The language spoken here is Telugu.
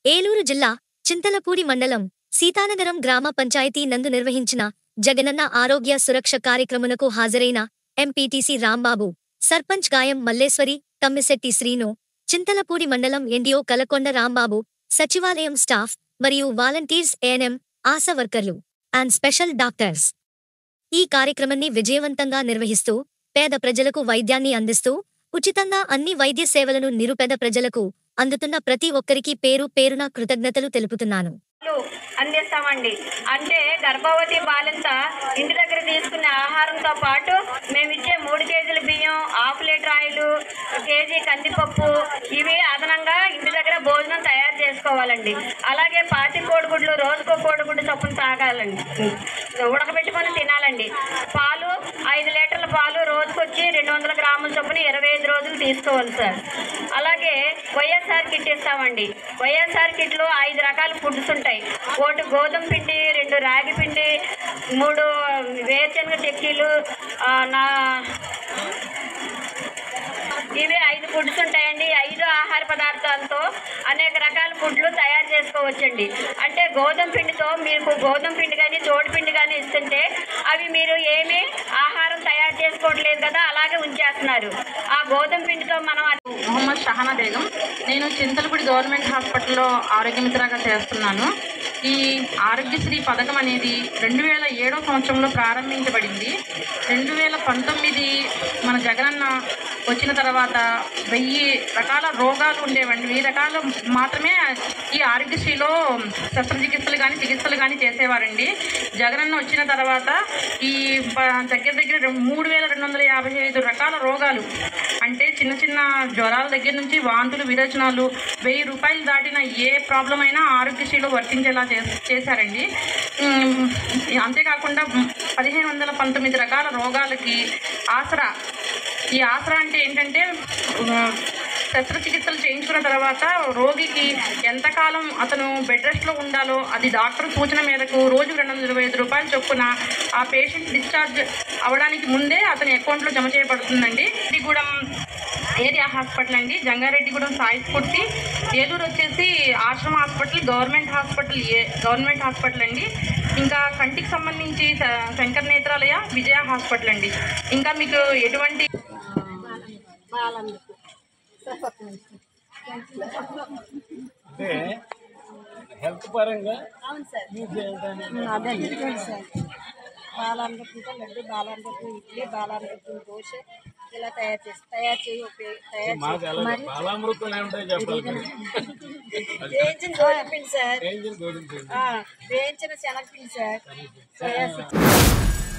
ఏలూరు జిల్లా చింతలపూడి మండలం సీతానగరం గ్రామ పంచాయతీ నందు నిర్వహించిన జగనన్న ఆరోగ్య సురక్ష కార్యక్రమునకు హాజరైన ఎంపీటీసీ రాంబాబు సర్పంచ్ గాయం మల్లేశ్వరి తమ్మిశెట్టి శ్రీను చింతలపూడి మండలం ఎండిఓ కలకొండ రాంబాబు సచివాలయం స్టాఫ్ మరియు వాలంటీర్స్ ఏఎన్ఎం ఆశా వర్కర్లు అండ్ స్పెషల్ డాక్టర్స్ ఈ కార్యక్రమాన్ని విజయవంతంగా నిర్వహిస్తూ పేద ప్రజలకు వైద్యాన్ని అందిస్తూ ఉచితంగా అన్ని వైద్య సేవలను నిరుపేద ప్రజలకు అందుతున్న ప్రతి ఒక్కరికి పేరు పేరున కృతజ్ఞతలు తెలుపుతున్నాను పాలు అందిస్తామండి అంటే గర్భవతి బాలింత ఇంటి దగ్గర తీసుకునే ఆహారంతో పాటు మేము ఇచ్చే మూడు కేజీల బియ్యం హాఫ్ లీటర్ ఆయిల్ కేజీ కందిపప్పు ఇవి అదనంగా ఇంటి దగ్గర భోజనం తయారు చేసుకోవాలండి అలాగే పాతి కోడిగుడ్లు రోజుకో కోడిగుడ్డు చొప్పున తాగాలండి ఉడకబెట్టుకొని తినాలండి పాలు ఐదు లీటర్ల పాలు రోజుకొచ్చి రెండు వందల గ్రాముల చొప్పున ఇరవై ఐదు రోజులు తీసుకోవాలి సార్ అలాగే వైఎస్ఆర్ కిట్ ఇస్తామండి వైఎస్ఆర్ కిట్లో ఐదు రకాల ఫుడ్స్ ఉంటాయి ఒకటి గోధుమ పిండి రెండు రాగి పిండి మూడు వేరుశనగ చెక్కీలు ఆ, నా ఇవి ఐదు ఫుడ్స్ ఉంటాయండి ఈ ఐదు ఆహార పదార్థాలతో అనేక రకాల ఫుడ్లు తయారు చేసుకోవచ్చండి అంటే గోధుమ పిండితో మీకు గోధుమ పిండి కానీ పిండి కానీ ఇస్తుంటే అవి మీరు ఏమీ ఆహారం తయారు చేసుకోవట్లేదు కదా అలాగే ఉంచేస్తున్నారు ఆ గోధుమ పిండితో మనం అది మొహమ్మద్ షహానా బేగం నేను చింతలపూడి గవర్నమెంట్ హాస్పిటల్లో ఆరోగ్య మిత్రగా చేస్తున్నాను ఈ ఆరోగ్యశ్రీ పథకం అనేది రెండు వేల ఏడో సంవత్సరంలో ప్రారంభించబడింది రెండు వేల పంతొమ్మిది మన జగనన్న వచ్చిన తర్వాత వెయ్యి రకాల రోగాలు ఉండేవండి వెయ్యి రకాలు మాత్రమే ఈ ఆరోగ్యశ్రీలో శస్త్రచికిత్సలు కానీ చికిత్సలు కానీ చేసేవారండి జగనన్న వచ్చిన తర్వాత ఈ ప- దగ్గర దగ్గర రెం- మూడు వేల రెండు వందల యాభై ఐదు రకాల రోగాలు అంటే చిన్న చిన్న జ్వరాల దగ్గర నుంచి వాంతులు విరోచనాలు వెయ్యి రూపాయలు దాటిన ఏ ప్రాబ్లం అయినా ఆరోగ్యశ్రీలో వర్తించేలా చేస్- చేశారండి ఉమ్, అంతేకాకుండా పదిహేను వందల పంతొమ్మిది రకాల రోగాలకి ఆసరా ఈ ఆసరా అంటే ఏంటంటే ఉమ్, శస్త్రచికిత్సలు చేయించుకున్న తర్వాత రోగికి ఎంతకాలం అతను బెడ్ రెస్ట్లో ఉండాలో అది డాక్టర్ సూచన మేరకు రోజు రెండు వందల ఇరవై ఐదు రూపాయల చొప్పున ఆ పేషెంట్ డిశ్చార్జ్ అవ్వడానికి ముందే అతని అకౌంట్లో జమ చేయబడుతుందండి ఇది కూడా ఏరియా హాస్పిటల్ అండి జంగారెడ్డిగూడెం సాయి స్ఫూర్తి ఏలూరు వచ్చేసి ఆశ్రమ హాస్పిటల్ గవర్నమెంట్ హాస్పిటల్ ఏ గవర్నమెంట్ హాస్పిటల్ అండి ఇంకా కంటికి సంబంధించి శ- శంకర్ నేత్రాలయ విజయ హాస్పిటల్ అండి ఇంకా మీకు ఎటువంటి అంటే హెల్త్ పరంగా యూజ్ చేయడానికి అదే సార్ బాలామృతంతో లడ్డు బాలామృతం ఇడ్లీ బాలామృతం దోశ ఇలా తయారు చేసి తయారు చేయి ఉపయోగ తయారు మాకు ఎలా మరి బాలామృతం ఏమిటో చెప్పాలి వేయించిన గోధుమపిండి సార్ ఏంజిల్ గోధుమ పిండి. ఆ, వేయించిన శనగపిండి సార్ సోయా చిక్కి